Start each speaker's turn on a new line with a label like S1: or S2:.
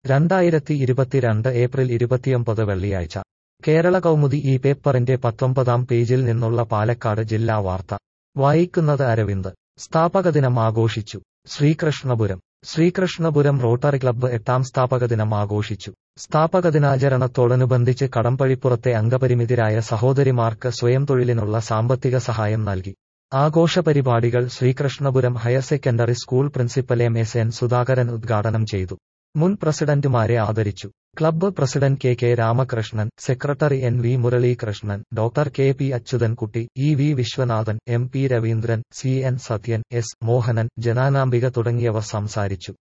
S1: രണ്ടായിരത്തി ഇരുപത്തിരണ്ട് ഏപ്രിൽ ഇരുപത്തിയൊമ്പത് വെള്ളിയാഴ്ച കേരള കൗമുദി ഈ പേപ്പറിന്റെ പത്തൊമ്പതാം പേജിൽ നിന്നുള്ള പാലക്കാട് ജില്ലാ വാർത്ത വായിക്കുന്നത് അരവിന്ദ് സ്ഥാപകദിനം ആഘോഷിച്ചു ശ്രീകൃഷ്ണപുരം ശ്രീകൃഷ്ണപുരം റോട്ടറി ക്ലബ്ബ് എട്ടാം സ്ഥാപകദിനം ആഘോഷിച്ചു സ്ഥാപകദിനാചരണത്തോടനുബന്ധിച്ച് കടമ്പഴിപ്പുറത്തെ അംഗപരിമിതരായ സഹോദരിമാർക്ക് സ്വയം തൊഴിലിനുള്ള സാമ്പത്തിക സഹായം നൽകി ആഘോഷ പരിപാടികൾ Sreekrishnapuram higher secondary school principal M S N Sudhakaran ഉദ്ഘാടനം ചെയ്തു മുൻ പ്രസിഡന്റുമാരെ ആദരിച്ചു club president K K Ramakrishnan secretary N V Muralikrishnan doctor K P Achuthankutty E V Viswanathan M P Raveendran C N Sathyan S Mohanan Jananambika തുടങ്ങിയവർ സംസാരിച്ചു